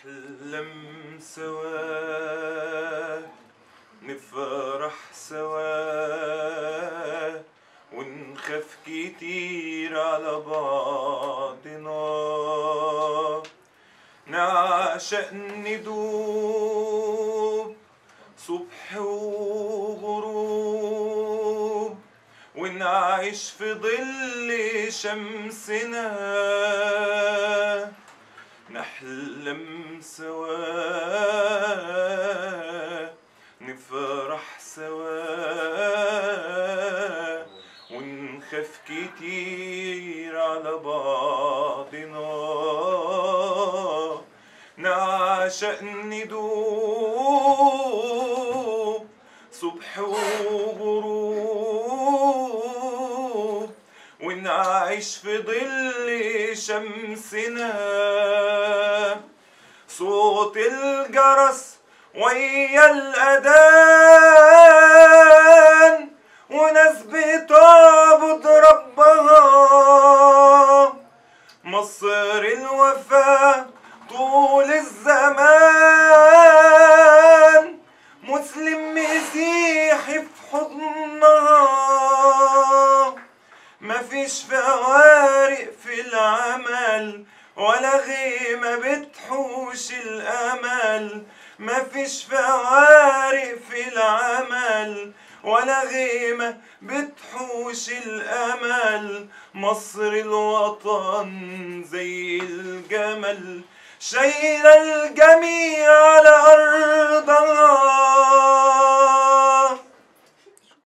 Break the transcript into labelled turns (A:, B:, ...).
A: نحلم سوا نفرح سوا ونخاف كتير على بعضنا نعشق ندوب صبح وغروب ونعيش في ظل شمسنا نحلم سوا نفرح سوا ونخاف كتير على بعضنا نعشق ندوب صبح وغروب ونعيش في ظل شمسنا صوت الجرس ويا الأذان وناس بتعبد ربها مصر الوفاء طول الزمان مسلم مسيحي في حضنها مفيش فوارق في العمل ولا غيمة بتحوش الأمل مفيش فوارق في العمل ولا غيمة بتحوش الأمل مصر الوطن زي الجمل شايلة الجميع